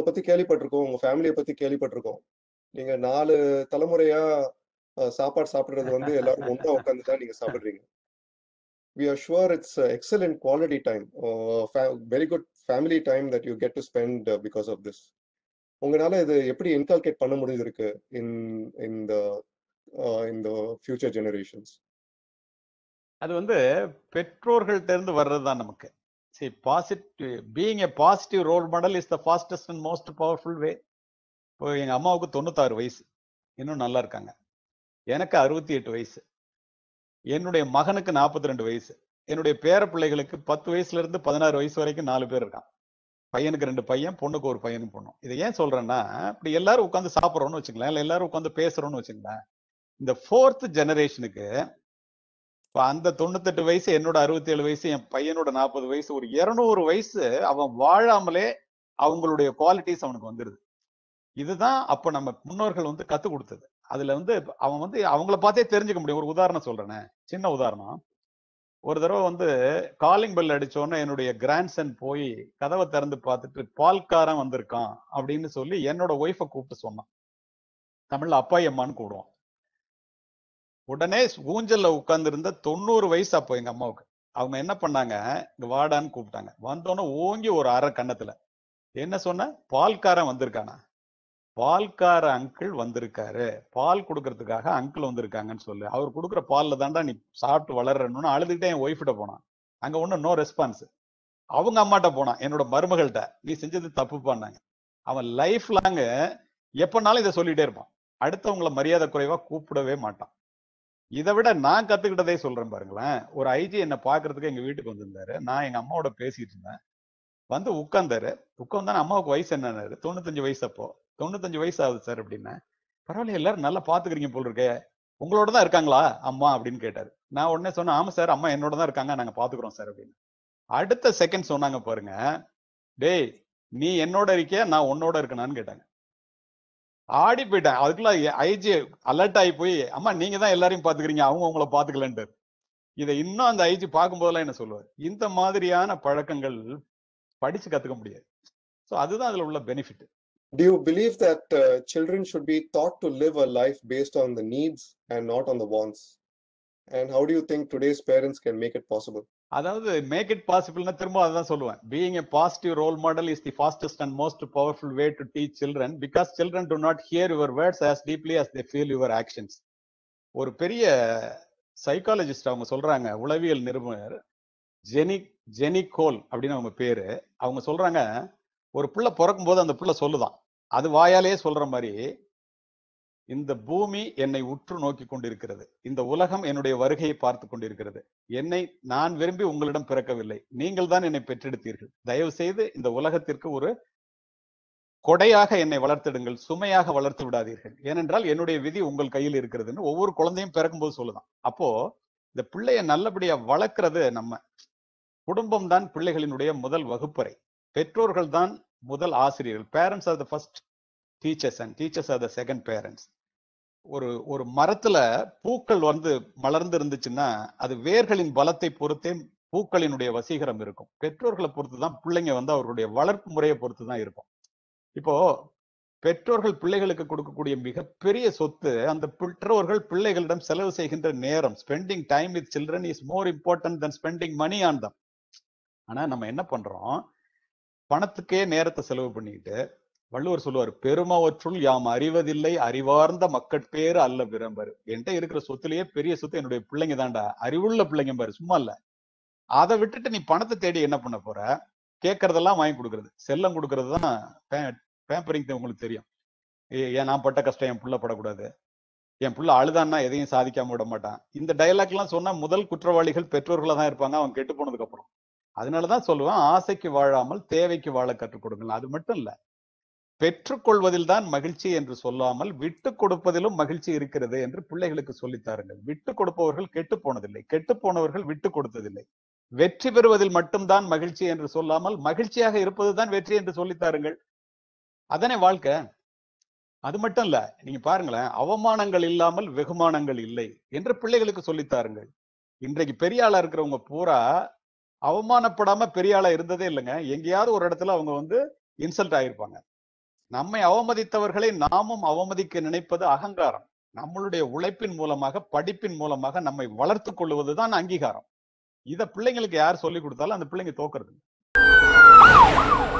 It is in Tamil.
பத்தி கேள்விப்பட்டிருக்கோம் உங்க ஃபேமிலியை பத்தி கேள்விப்பட்டிருக்கோம் நீங்க நாலு தலைமுறையா அஹ், சாப்பாடு சாப்பிடுறது வந்து எல்லாரும் ஒண்ணா உட்காந்து தான் நீங்க சாப்பிடுறீங்க we are sure it's uh, excellent quality time uh, fa- very good family time that you get to spend uh, because of this உங்களால இது எப்படி இன்கால்கேட் பண்ண முடியுது இருக்கு இன் இன் த இன் த ஃபியூச்சர் ஜெனரேஷன்ஸ் அது வந்து பெற்றோர்கள்ட்ட இருந்து வர்றது தான் நமக்கு சரி positive being a positive role model is the fastest and most powerful way இப்போ எங்க அம்மாவுக்கு தொண்ணூத்தாறு வயசு இன்னும் நல்லா இருக்காங்க எனக்கு அறுபத்தி எட்டு வயசு என்னுடைய மகனுக்கு நாற்பத்தி ரெண்டு வயசு என்னுடைய பேர பிள்ளைகளுக்கு பத்து வயசுல இருந்து பதினாறு வயசு வரைக்கும் நாலு பேர் இருக்கான் பையனுக்கு ரெண்டு பையன் பொண்ணுக்கு ஒரு பையனும் பொண்ணும் இதை ஏன் சொல்றேன்னா இப்படி எல்லாரும் உட்காந்து சாப்பிட்றோம்னு வச்சுங்களேன் இல்ல எல்லாரும் உட்காந்து பேசுறோம்னு வச்சுங்களேன் இந்த ஃபோர்த் ஜெனரேஷனுக்கு இப்ப அந்த தொண்ணூத்தெட்டு வயசு என்னோட அறுபத்தி ஏழு வயசு என் பையனோட நாற்பது வயசு ஒரு இருநூறு வயசு அவன் வாழாமலே அவங்களுடைய குவாலிட்டிஸ் அவனுக்கு வந்துருது இதுதான் அப்ப நம்ம முன்னோர்கள் வந்து கத்து கொடுத்தது அதுல வந்து அவன் வந்து அவங்கள பார்த்தே தெரிஞ்சுக்க முடியும் ஒரு உதாரணம் சொல்றேனே சின்ன உதாரணம் ஒரு தடவை வந்து காலிங் பெல் அடிச்சோன்னே என்னுடைய கிராண்ட்சன் போய் கதவை திறந்து பார்த்துட்டு பால்காரன் வந்திருக்கான் அப்படின்னு சொல்லி என்னோட ஒய்ஃபை கூப்பிட்டு சொன்னான் தமிழ்ல அப்பாயி அம்மான்னு கூடுவான் உடனே ஊஞ்சல்ல உட்கார்ந்திருந்த தொண்ணூறு வயசு அப்போ எங்க அம்மாவுக்கு அவங்க என்ன பண்ணாங்க இங்க வாடான்னு கூப்பிட்டாங்க வந்தோன்னே ஓங்கி ஒரு அரை கன்னத்துல என்ன சொன்ன பால்காரன் வந்திருக்கானா பால்கார அங்கிள் வந்திருக்காரு பால் கொடுக்கறதுக்காக அங்கிள் வந்திருக்காங்கன்னு சொல்லு அவர் கொடுக்குற பால்ல தாண்டா நீ சாப்பிட்டு வளர்றன்னு அழுதுகிட்டே என் ஒய்ஃபிட்ட போனான் அங்க ஒன்றும் நோ ரெஸ்பான்ஸ் அவங்க அம்மாட்ட போனான் என்னோட மருமகள்கிட்ட நீ செஞ்சது தப்பு பண்ணாங்க அவன் லைஃப் லாங் எப்பனாலும் இதை சொல்லிட்டே இருப்பான் அடுத்தவங்கள மரியாதை குறைவா கூப்பிடவே மாட்டான் இதை விட நான் கத்துக்கிட்டதே சொல்றேன் பாருங்களேன் ஒரு ஐஜி என்ன பாக்குறதுக்கு எங்க வீட்டுக்கு வந்திருந்தாரு நான் எங்க அம்மாவோட பேசிட்டு இருந்தேன் வந்து உட்கார்ந்தாரு உட்கார்ந்தானே அம்மாவுக்கு வயசு என்னன்னாரு தொண்ணூத்தஞ்சு வயசு அப்போ தொண்ணூத்தஞ்சு வயசு ஆகுது சார் அப்படின்னா பரவாயில்ல எல்லாரும் நல்லா பாத்துக்கிறீங்க போல் இருக்கே உங்களோட தான் இருக்காங்களா அம்மா அப்படின்னு கேட்டாரு நான் உடனே சொன்னேன் ஆமா சார் அம்மா என்னோட தான் இருக்காங்க நாங்க பாத்துக்கிறோம் சார் அப்படின்னு அடுத்த செகண்ட் சொன்னாங்க பாருங்க டேய் நீ என்னோட இருக்கியா நான் உன்னோட இருக்கணான்னு கேட்டாங்க ஆடி போயிட்டேன் அதுக்குள்ள ஐஜி அலர்ட் ஆகி போய் அம்மா நீங்க தான் எல்லாரையும் பாத்துக்கிறீங்க அவங்க உங்களை பாத்துக்கலன்ட்டு இதை இன்னும் அந்த ஐஜி பார்க்கும்போதெல்லாம் என்ன சொல்லுவார் இந்த மாதிரியான பழக்கங்கள் படிச்சு கத்துக்க முடியாது ஸோ அதுதான் அதுல உள்ள benefit Do you believe that uh, children should be taught to live a life based on the needs and not on the wants? And how do you think today's parents can make it possible? அதாவது மேக் இட் பாசிபிள்னா திரும்ப அதான் சொல்லுவேன் being a positive role model is the fastest and most powerful way to teach children because children do not hear your words as deeply as they feel your actions ஒரு பெரிய சைக்காலஜிஸ்ட் அவங்க சொல்றாங்க உளவியல் நிறுவனர் ஜெனி ஜெனி கோல் அப்படின்னு அவங்க பேரு அவங்க சொல்றாங்க ஒரு பிள்ளை பிறக்கும் போது அந்த பிள்ளை சொல்லுதான் அது வாயாலேயே சொல்ற மாதிரி இந்த பூமி என்னை உற்று நோக்கி கொண்டிருக்கிறது இந்த உலகம் என்னுடைய வருகையை பார்த்து கொண்டிருக்கிறது என்னை நான் விரும்பி உங்களிடம் பிறக்கவில்லை நீங்கள் தான் என்னை பெற்றெடுத்தீர்கள் தயவு செய்து இந்த உலகத்திற்கு ஒரு கொடையாக என்னை வளர்த்திடுங்கள் சுமையாக வளர்த்து விடாதீர்கள் ஏனென்றால் என்னுடைய விதி உங்கள் கையில் இருக்கிறதுன்னு ஒவ்வொரு குழந்தையும் பிறக்கும்போது சொல்லுதான் அப்போ இந்த பிள்ளைய நல்லபடியா வளர்க்கறது நம்ம குடும்பம் தான் பிள்ளைகளினுடைய முதல் வகுப்பறை பெற்றோர்கள் தான் முதல் ஆசிரியர்கள் parents are the first teachers and teachers are the second parents ஒரு ஒரு மரத்துல பூக்கள் வந்து மலர்ந்து இருந்துச்சுன்னா அது வேர்களின் பலத்தை பொறுத்தே பூக்களினுடைய வசீகரம் இருக்கும் பெற்றோர்களை பொறுத்து தான் பிள்ளைங்க வந்து அவர்களுடைய வளர்ப்பு முறையை பொறுத்து தான் இருக்கும் இப்போ பெற்றோர்கள் பிள்ளைகளுக்கு கொடுக்கக்கூடிய மிகப்பெரிய சொத்து அந்த பெற்றோர்கள் பிள்ளைகளிடம் செலவு செய்கின்ற நேரம் spending time with children is more important than spending money on them ஆனா நம்ம என்ன பண்றோம் பணத்துக்கே நேரத்தை செலவு பண்ணிக்கிட்டு வள்ளுவர் சொல்லுவார் பெருமவற்றுள் யாம் அறிவதில்லை அறிவார்ந்த மக்கட்பேறு அல்ல விரும்பரு என்கிட்ட இருக்கிற சொத்துலயே பெரிய சொத்து என்னுடைய பிள்ளைங்க தான்டா அறிவுள்ள பிள்ளைங்க பாரு சும்மா இல்ல அதை விட்டுட்டு நீ பணத்தை தேடி என்ன பண்ண போற கேட்கறதெல்லாம் வாங்கி கொடுக்கறது செல்லம் கொடுக்கறது தான் பேப்பரிங் உங்களுக்கு தெரியும் ஏ- ஏன் நான் பட்ட கஷ்டம் என் புள்ள படக்கூடாது என் புள்ள அழுதான்னா எதையும் சாதிக்காம விட மாட்டான் இந்த டயலாக் எல்லாம் சொன்னா முதல் குற்றவாளிகள் பெற்றோர்களா தான் இருப்பாங்க அவன் கெட்டு போனதுக்கு அப்புறம் அதனாலதான் சொல்லுவேன் ஆசைக்கு வாழாமல் தேவைக்கு வாழ கற்றுக் கொடுங்கள் அது மட்டும் இல்ல பெற்றுக்கொள்வதில் தான் மகிழ்ச்சி என்று சொல்லாமல் விட்டு கொடுப்பதிலும் மகிழ்ச்சி இருக்கிறது என்று பிள்ளைகளுக்கு சொல்லித் தாருங்கள் விட்டு கொடுப்பவர்கள் கெட்டு போனதில்லை கெட்டு போனவர்கள் விட்டு கொடுத்ததில்லை வெற்றி பெறுவதில் மட்டும்தான் மகிழ்ச்சி என்று சொல்லாமல் மகிழ்ச்சியாக இருப்பதுதான் வெற்றி என்று சொல்லித் தாருங்கள் அதானே வாழ்க்கை அது மட்டும் இல்ல நீங்க பாருங்களேன் அவமானங்கள் இல்லாமல் வெகுமானங்கள் இல்லை என்று பிள்ளைகளுக்கு சொல்லித் தாருங்கள் இன்றைக்கு பெரிய ஆளா இருக்கிறவங்க பூரா அவமானப்படாம பெரிய ஆளா இருந்ததே இல்லைங்க எங்கேயாவது ஒரு இடத்துல அவங்க வந்து இன்சல்ட் ஆயிருப்பாங்க நம்மை அவமதித்தவர்களை நாமும் அவமதிக்க நினைப்பது அகங்காரம் நம்மளுடைய உழைப்பின் மூலமாக படிப்பின் மூலமாக நம்மை வளர்த்துக் கொள்வதுதான் அங்கீகாரம் இத பிள்ளைங்களுக்கு யார் சொல்லி கொடுத்தாலும் அந்த பிள்ளைங்க தோக்குறது